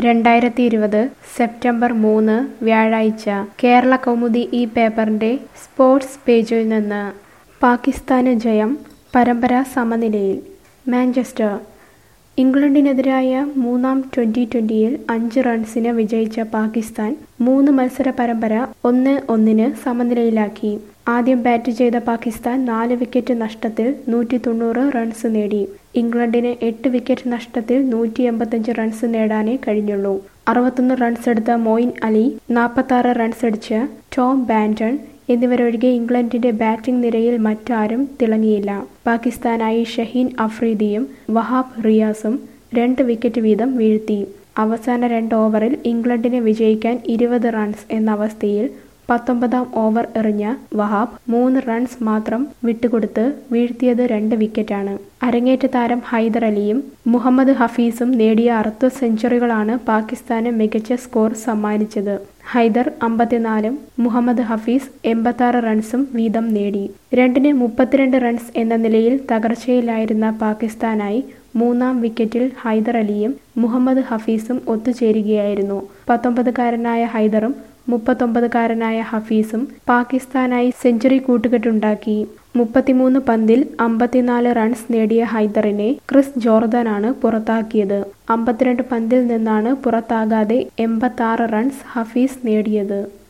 രണ്ടായിരത്തി ഇരുപത് സെപ്റ്റംബർ മൂന്ന് വ്യാഴാഴ്ച കേരള കൗമുദി ഈ പേപ്പറിന്റെ സ്പോർട്സ് പേജിൽ നിന്ന് പാകിസ്ഥാന് ജയം പരമ്പര സമനിലയിൽ മാഞ്ചസ്റ്റർ ഇംഗ്ലണ്ടിനെതിരായ മൂന്നാം ട്വന്റി ട്വന്റിയിൽ അഞ്ച് റൺസിന് വിജയിച്ച പാകിസ്ഥാൻ മൂന്ന് മത്സര പരമ്പര ഒന്ന് ഒന്നിന് സമനിലയിലാക്കി ആദ്യം ബാറ്റ് ചെയ്ത പാകിസ്ഥാൻ നാല് വിക്കറ്റ് നഷ്ടത്തിൽ നൂറ്റി തൊണ്ണൂറ് റൺസ് നേടി ഇംഗ്ലണ്ടിന് എട്ട് വിക്കറ്റ് നഷ്ടത്തിൽ നൂറ്റി എൺപത്തഞ്ച് റൺസ് നേടാനേ കഴിഞ്ഞുള്ളൂ അറുപത്തൊന്ന് റൺസ് എടുത്ത മൊയിൻ അലി നാൽപ്പത്താറ് റൺസ് അടിച്ച് ടോം ബാൻറ്റൺ എന്നിവരൊഴികെ ഇംഗ്ലണ്ടിന്റെ ബാറ്റിംഗ് നിരയിൽ മറ്റാരും തിളങ്ങിയില്ല പാകിസ്ഥാനായി ഷഹീൻ അഫ്രീദിയും വഹാബ് റിയാസും രണ്ട് വിക്കറ്റ് വീതം വീഴ്ത്തി അവസാന രണ്ട് ഓവറിൽ ഇംഗ്ലണ്ടിനെ വിജയിക്കാൻ ഇരുപത് റൺസ് എന്ന അവസ്ഥയിൽ പത്തൊമ്പതാം ഓവർ എറിഞ്ഞ വഹാബ് മൂന്ന് റൺസ് മാത്രം വിട്ടുകൊടുത്ത് വീഴ്ത്തിയത് രണ്ട് വിക്കറ്റാണ് അരങ്ങേറ്റ താരം ഹൈദർ അലിയും മുഹമ്മദ് ഹഫീസും നേടിയ അറുപത് സെഞ്ചുറികളാണ് പാകിസ്ഥാന് മികച്ച സ്കോർ സമ്മാനിച്ചത് ഹൈദർ അമ്പത്തിനാലും മുഹമ്മദ് ഹഫീസ് എൺപത്താറ് റൺസും വീതം നേടി രണ്ടിന് മുപ്പത്തിരണ്ട് റൺസ് എന്ന നിലയിൽ തകർച്ചയിലായിരുന്ന പാകിസ്ഥാനായി മൂന്നാം വിക്കറ്റിൽ ഹൈദർ അലിയും മുഹമ്മദ് ഹഫീസും ഒത്തുചേരുകയായിരുന്നു പത്തൊമ്പതുകാരനായ ഹൈദറും മുപ്പത്തൊമ്പതുകാരനായ ഹഫീസും പാകിസ്ഥാനായി സെഞ്ചുറി കൂട്ടുകെട്ടുണ്ടാക്കി മുപ്പത്തിമൂന്ന് പന്തിൽ അമ്പത്തിനാല് റൺസ് നേടിയ ഹൈദറിനെ ക്രിസ് ജോർദനാണ് പുറത്താക്കിയത് അമ്പത്തിരണ്ട് പന്തിൽ നിന്നാണ് പുറത്താകാതെ എൺപത്താറ് റൺസ് ഹഫീസ് നേടിയത്